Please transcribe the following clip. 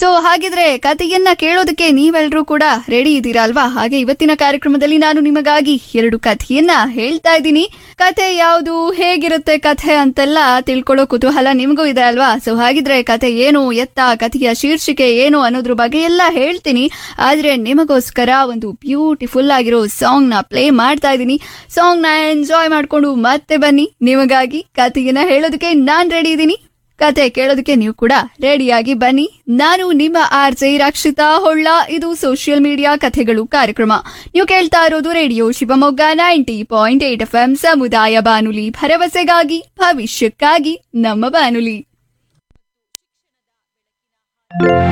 so ಹಾಗಿದ್ರೆ ಕಥೆಯನ್ನ ಕೇಳೋದಕ್ಕೆ ನೀವೆಲ್ಲರೂ ಕೂಡ ರೆಡಿ ಇದ್ದೀರಾ ಅಲ್ವಾ ಹಾಗೆ ಇವತ್ತಿನ ಕಾರ್ಯಕ್ರಮದಲ್ಲಿ ನಾನು ನಿಮಗಾಗಿ ಎರಡು ಕಥೆಯನ್ನ ಹೇಳ್ತಾ ಇದ್ದೀನಿ ಕಥೆ ಯಾವುದು ಹೇಗಿರುತ್ತೆ ಕಥೆ ಅಂತೆಲ್ಲ ತಿಳ್ಕೊಳ್ಳೋ ಕುತೂಹಲ ನಿಮಗೂ ಇದೆ ಅಲ್ವಾ ಸೊ ಹಾಗಿದ್ರೆ ಕಥೆ ಏನು ಎತ್ತ ಕಥೆಯ ಶೀರ್ಷಿಕೆ ಏನು ಅನ್ನೋದ್ರ ಬಗ್ಗೆ ಎಲ್ಲ ಹೇಳ್ತೀನಿ ಆದ್ರೆ ನಿಮಗೋಸ್ಕರ ಒಂದು ಬ್ಯೂಟಿಫುಲ್ ಆಗಿರೋ ಸಾಂಗ್ ನ ಪ್ಲೇ ಮಾಡ್ತಾ ಇದ್ದೀನಿ ಸಾಂಗ್ ನ ಎಂಜಾಯ್ ಮಾಡ್ಕೊಂಡು ಮತ್ತೆ ಬನ್ನಿ ನಿಮಗಾಗಿ ಕಥೆಯನ್ನ ಹೇಳೋದಕ್ಕೆ ನಾನ್ ರೆಡಿ ಇದ್ದೀನಿ ಕತೆ ಕೇಳೋದಕ್ಕೆ ನೀವು ಕೂಡ ರೆಡಿಯಾಗಿ ಬನ್ನಿ ನಾನು ನಿಮ್ಮ ಆರ್ ಜೆ ರಕ್ಷಿತಾ ಹೊಳ್ಳ ಇದು ಸೋಷಿಯಲ್ ಮೀಡಿಯಾ ಕಥೆಗಳು ಕಾರ್ಯಕ್ರಮ ನೀವು ಕೇಳ್ತಾ ಇರೋದು radio Shivamogga ninety point eight F M ಸಮುದಾಯ ಬಾನುಲಿ ಭರವಸೆಗಾಗಿ ಭವಿಷ್ಯಕ್ಕಾಗಿ ನಮ್ಮ ಬಾನುಲಿ